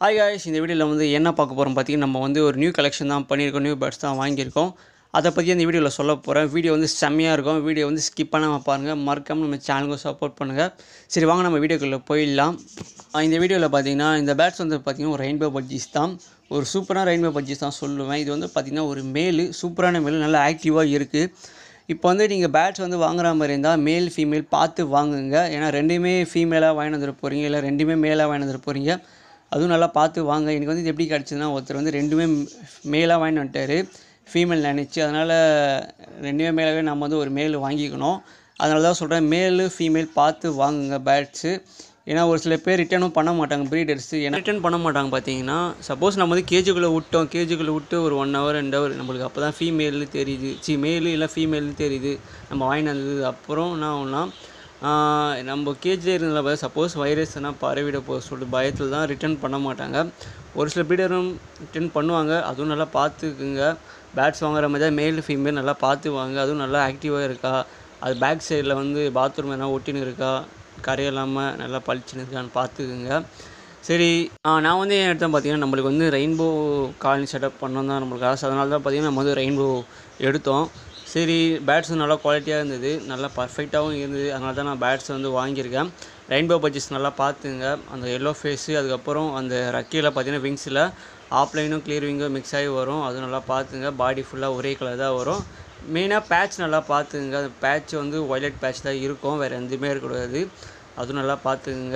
hi guys இந்த வீடியோவில் வந்து என்ன பார்க்க போகிறோம் பார்த்தீங்கன்னா நம்ம வந்து ஒரு நியூ கலெக்ஷன் தான் பண்ணியிருக்கோம் நியூ பேர்ட்ஸ் தான் வாங்கியிருக்கோம் அதை பற்றி இந்த வீடியோவில் சொல்ல போகிறேன் வீடியோ வந்து செம்மையாக இருக்கும் வீடியோ வந்து ஸ்கிப் பண்ணாமல் பாருங்கள் மறக்காமல் நம்ம சேனலுக்கும் சப்போர்ட் பண்ணுங்கள் சரி வாங்க நம்ம வீடியோக்குள்ளே போயிடலாம் ஆஹ் இந்த வீடியோவில் பார்த்தீங்கன்னா இந்த பேட்ஸ் வந்து பார்த்தீங்கன்னா ஒரு ரெயின்போ பட்ஜிஸ் தான் ஒரு சூப்பரான ரெயின்போ பட்ஜிஸ் தான் சொல்லுவேன் இது வந்து பார்த்தீங்கன்னா ஒரு மேலு சூப்பரான மேலு நல்லா ஆக்டிவாக இருக்குது இப்போ வந்து நீங்கள் பேட்ஸ் வந்து வாங்குற மாதிரி இருந்தால் மேல் ஃபீமேல் பார்த்து வாங்குங்க ஏன்னா ரெண்டுமே ஃபீமேலாக வாங்கி வந்துட போகிறீங்க இல்லை ரெண்டுமே மேலாக வாங்கி வந்துட போகிறீங்க அதுவும் நல்லா பார்த்து வாங்க எனக்கு வந்து இது எப்படி கிடச்சிதுன்னா ஒருத்தர் வந்து ரெண்டுமே மேலாக வாங்கி வந்துட்டார் ஃபீமேல் நினச்சி அதனால் ரெண்டுமே மேலாகவே நம்ம வந்து ஒரு மேல் வாங்கிக்கணும் அதனால தான் சொல்கிறேன் மேலு ஃபீமேல் பார்த்து வாங்குங்க பேட்ஸு ஏன்னா ஒரு சில பேர் ரிட்டர்னும் பண்ண மாட்டாங்க ப்ரீடர்ஸு ஏன்னா ரிட்டர்ன் பண்ண மாட்டாங்க பார்த்தீங்கன்னா சப்போஸ் நம்ம வந்து கேஜுக்குள்ளே விட்டோம் கேஜுக்குள்ளே விட்டு ஒரு ஒன் ஹவர் ரெண்டு ஹவர் நம்மளுக்கு அப்போ தான் ஃபீமேல்னு தெரியுது சி மேலு இல்லை ஃபீமேல்னு தெரியுது நம்ம வாங்கி வந்தது அப்புறம் என்ன ஆகும்னா ஆஹ் நம்ம கேஜில் இருந்ததில் சப்போஸ் வைரஸ்னால் பரவிட போக சொல்லிட்டு பயத்தில் தான் ரிட்டர்ன் பண்ண மாட்டாங்க ஒரு சில ப்ரீடரும் ரிட்டர்ன் பண்ணுவாங்க அதுவும் நல்லா பார்த்துக்குங்க பேட்ஸ் வாங்குற மாதிரி தான் மேல் ஃபீமேல் நல்லா பார்த்து வாங்க அதுவும் நல்லா ஆக்டிவாக இருக்கா அது பேக் சைடில் வந்து பாத்ரூம் எதனா ஒட்டின்னு இருக்கா கரையில்லாமல் நல்லா பளிச்சுன்னு இருக்கான்னு பார்த்துக்குங்க சரி ஆ, நான் வந்து ஏன் எடுத்தேன் பார்த்தீங்கன்னா நம்மளுக்கு வந்து ரெயின்போ காலனி செட்டப் பண்ணோம் தான் நம்மளுக்கு ஆசை அதனால தான் பார்த்தீங்கன்னா நம்ம வந்து ரெயின்போ எடுத்தோம் சரி பேட்ஸ் நல்லா குவாலிட்டியாக இருந்தது நல்லா பர்ஃபெக்டாகவும் இருந்தது அதனால தான் நான் பேட்ஸ் வந்து வாங்கியிருக்கேன் ரெயின்போ பட்ஜெட்ஸ் நல்லா பார்த்துங்க அந்த எல்லோ ஃபேஸு அதுக்கப்புறம் அந்த ரக்கையில் பார்த்தீங்கன்னா விங்ஸில் ஆப்லைனும் கிளியர் விங்கும் மிக்ஸ் ஆகி வரும் அதுவும் நல்லா பார்த்துங்க பாடி ஃபுல்லாக ஒரே கலர் தான் வரும் மெயினாக பேட்ச் நல்லா பார்த்துங்க அந்த பேட்ச் வந்து ஒய்லட் பேட்ச் தான் இருக்கும் வேறு எதுவுமே இருக்கக்கூடாது அதுவும் நல்லா பார்த்துக்குங்க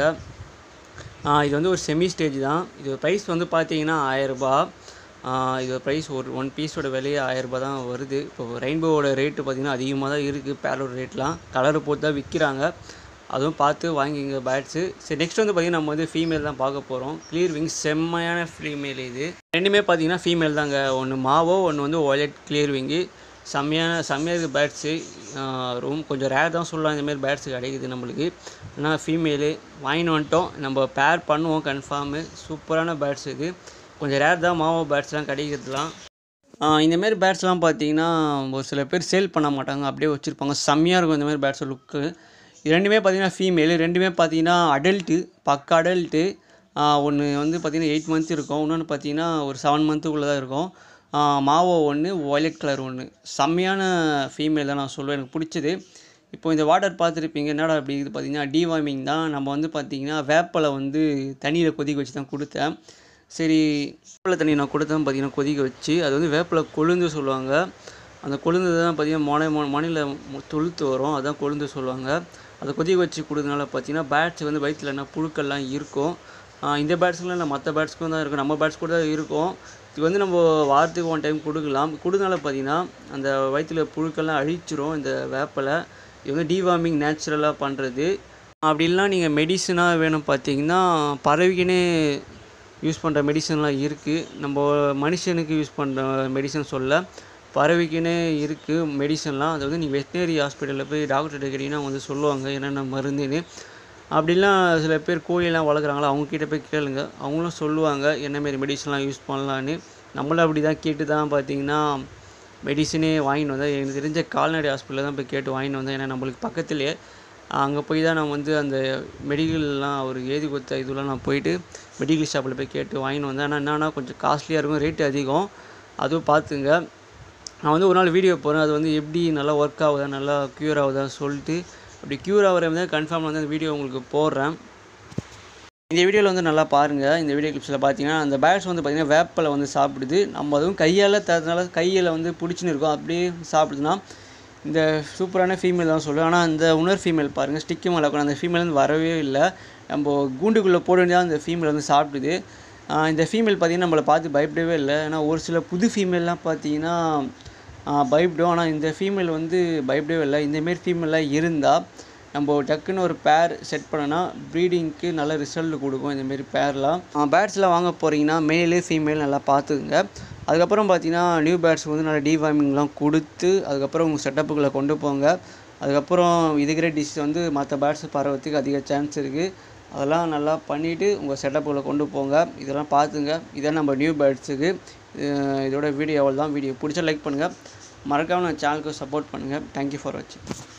ஆ, இது வந்து ஒரு செமி ஸ்டேஜ் தான் இது ப்ரைஸ் வந்து பார்த்தீங்கன்னா ஆயரரூபா இது ப்ரைஸ் ஒரு ஒன் பீஸோட விலையே ஆயரரூபா தான் வருது இப்போ ரெயின்போவோட ரேட்டு பார்த்தீங்கன்னா அதிகமாக தான் இருக்குது பேரோட ரேட்லாம் கலரை போட்டு தான் விற்கிறாங்க அதுவும் பார்த்து வாங்கிங்க பேட்ஸு சரி நெக்ஸ்ட் வந்து பார்த்தீங்கன்னா நம்ம வந்து ஃபீமேல் தான் பார்க்க போகிறோம் கிளியர் விங்ஸ் செம்மையான ஃபீமேல் இது ரெண்டுமே பார்த்தீங்கன்னா ஃபீமேல் தாங்க ஒன்று மாவோ ஒன்று வந்து ஒயலட் கிளியர் விங்கு செம்மையான செம்மையாக இருக்குது பேட்ஸு ரொம்ப கொஞ்சம் ரேர் தான் சொல்லலாம் இந்தமாரி பேட்ஸு கிடைக்குது நம்மளுக்கு ஆனால் ஃபீமேலு வாங்கின்னு வந்துட்டோம் நம்ம பேர் பண்ணுவோம் கன்ஃபார்மு சூப்பரான பேட்ஸ் இது கொஞ்சம் ரேர் தான் மாவோ பேட்ஸ்லாம் கிடைக்கிறதுலாம் ஆஹ் இந்த மாதிரி பேட்ஸ்லாம் பார்த்தீங்கன்னா ஒரு சில பேர் சேல் பண்ண மாட்டாங்க அப்படியே வச்சுருப்பாங்க செம்மையாக இருக்கும் இந்த மாதிரி பேட்ஸ் லுக்கு இது ரெண்டுமே பார்த்தீங்கன்னா ஃபீமேலு ரெண்டுமே பார்த்தீங்கன்னா அடல்ட்டு பக்க அடல்ட்டு ஒன்று வந்து பார்த்தீங்கன்னா எயிட் மந்த் இருக்கும் இன்னொன்று பார்த்தீங்கன்னா ஒரு செவன் மந்த்துக்குள்ளே தான் இருக்கும் ஆஹ் மாவோ ஒன்று ஒயலட் கலர் ஒன்று செம்மையான ஃபீமேல் தான் நான் சொல்லுவேன் எனக்கு பிடிச்சது இப்போ இந்த வாட்டர் பார்த்துருப்பீங்க என்னடா அப்படி இது பார்த்தீங்கன்னா டிவார்மிங் தான் நம்ம வந்து பார்த்தீங்கன்னா வேப்பலை வந்து தண்ணியில் கொதிக்க வச்சு தான் கொடுத்தேன் சரி வேப்பிலை தண்ணி நான் கொடுத்தேன் பார்த்தீங்கன்னா கொதிக்க வச்சு அது வந்து வேப்பிலை கொழுந்து சொல்லுவாங்க அந்த கொழுந்து தான் பார்த்தீங்கன்னா மொனை மணியில் தொழுத்து வரும் அதான் கொழுந்து சொல்லுவாங்க அதை கொதிக்க வச்சு கொடுத்தனால பார்த்தீங்கன்னா பேட்ஸ் வந்து வயிற்றில் என்ன புழுக்கள்லாம் இருக்கும் ஆஹ் இந்த பேட்ஸ்க்குலாம் இல்லை மற்ற பேட்ஸ்க்கும் தான் இருக்கும் நம்ம பேட்ஸ் கூட தான் இருக்கும் இது வந்து நம்ம வாரத்துக்கு ஒன் டைம் கொடுக்கலாம் கொடுத்தனால பார்த்தீங்கன்னா அந்த வயிற்றில் புழுக்கள்லாம் அழிச்சிரும் இந்த வேப்பலை இது வந்து டிவார்மிங் நேச்சுரலாக பண்ணுறது அப்படிலாம் நீங்கள் மெடிசனாக வேணும் பார்த்தீங்கன்னா பறவைக்குன்னே யூஸ் பண்ணுற மெடிசன்லாம் இருக்குது நம்ம மனுஷனுக்கு யூஸ் பண்ணுற மெடிசன் சொல்ல பறவைக்குன்னே இருக்குது மெடிசன்லாம் அது வந்து நீங்கள் வெட்டினரி ஹாஸ்பிட்டலில் போய் டாக்டர்கிட்ட கேட்டிங்கன்னா அவங்க வந்து சொல்லுவாங்க என்னென்ன மருந்துன்னு அப்படிலாம் சில பேர் கோழியெல்லாம் வளர்க்குறாங்களா அவங்கக்கிட்ட போய் கேளுங்க அவங்களும் சொல்லுவாங்க என்னமாரி மெடிசன்லாம் யூஸ் பண்ணலான்னு நம்மளும் அப்படி தான் கேட்டு தான் பார்த்தீங்கன்னா மெடிசனே வாங்கிட்டு வந்தேன் எனக்கு தெரிஞ்ச கால்நடை ஹாஸ்பிட்டலில் தான் போய் கேட்டு வாங்கிட்டு வந்தேன் ஏன்னா நம்மளுக்கு பக்கத்துலேயே அங்கே போய் தான் நான் வந்து அந்த மெடிக்கல்லாம் ஒரு ஏதி கொடுத்த இதெல்லாம் நான் போயிட்டு மெடிக்கல் ஷாப்பில் போய் கேட்டு வாங்கிட்டு வந்தேன் ஆனால் என்னன்னா கொஞ்சம் காஸ்ட்லியாக இருக்கும் ரேட்டு அதிகம் அதுவும் பார்த்துங்க நான் வந்து ஒரு நாள் வீடியோ போகிறேன் அது வந்து எப்படி நல்லா ஒர்க் ஆகுதா நல்லா க்யூர் ஆகுதா சொல்லிட்டு அப்படி க்யூர் ஆகிற மாதிரி கன்ஃபார்ம் வந்து அந்த வீடியோ உங்களுக்கு போடுறேன் இந்த வீடியோவில் வந்து நல்லா பாருங்கள் இந்த வீடியோ கிளிப்ஸில் பார்த்தீங்கன்னா அந்த பேட்ஸ் வந்து பார்த்திங்கன்னா வேப்பலை வந்து சாப்பிடுது நம்ம அதுவும் கையால் தரதுனால கையில் வந்து பிடிச்சின்னு இருக்கும் அப்படியே சாப்பிடுதுன்னா இந்த சூப்பரான ஃபீமேல் தான் சொல்லுவேன் ஆனால் அந்த உணர் ஃபீமேல் பாருங்கள் ஸ்டிக்கு மேலே உட்காந்து அந்த ஃபீமேல் வந்து வரவே இல்லை நம்ம கூண்டுக்குள்ளே போட வேண்டியதாக அந்த ஃபீமேல் வந்து சாப்பிடுது ஆஹ் இந்த ஃபீமேல் பார்த்தீங்கன்னா நம்மளை பார்த்து பயப்படவே இல்லை ஏன்னா ஒரு சில புது ஃபீமேல்லாம் பார்த்தீங்கன்னா ஆஹ் பயப்படும் ஆனால் இந்த ஃபீமேல் வந்து பயப்படவே இல்லை இந்தமாரி ஃபீமேல்லாம் இருந்தால் நம்ம டக்குன்னு ஒரு பேர் செட் பண்ணோன்னா ப்ரீடிங்க்கு நல்ல ரிசல்ட் கொடுக்கும் இந்தமாரி பேர்லாம் பேட்ஸ்லாம் வாங்க போகிறீங்கன்னா மேலு ஃபீமேல் நல்லா பார்த்துக்குங்க அதுக்கப்புறம் பார்த்தீங்கன்னா நியூ பேட்ஸ் வந்து நல்லா டிவார்மிங்லாம் கொடுத்து அதுக்கப்புறம் உங்கள் செட்டப்புக்குள்ளே கொண்டு போங்க அதுக்கப்புறம் இதுக்கிற டிஷ் வந்து மற்ற பேட்ஸ் பரவத்துக்கு அதிக சான்ஸ் இருக்குது அதெல்லாம் நல்லா பண்ணிவிட்டு உங்கள் செட்டப்புக்குள்ளே கொண்டு போங்க இதெல்லாம் பார்த்துங்க இதான் நம்ம நியூ பேர்ட்ஸுக்கு இதோட வீடியோ அவ்வளோ தான் வீடியோ பிடிச்சா லைக் பண்ணுங்கள் மறக்காமல் நம்ம சேனலுக்கு சப்போர்ட் பண்ணுங்கள் தேங்க்யூ ஃபார் வாட்சிங்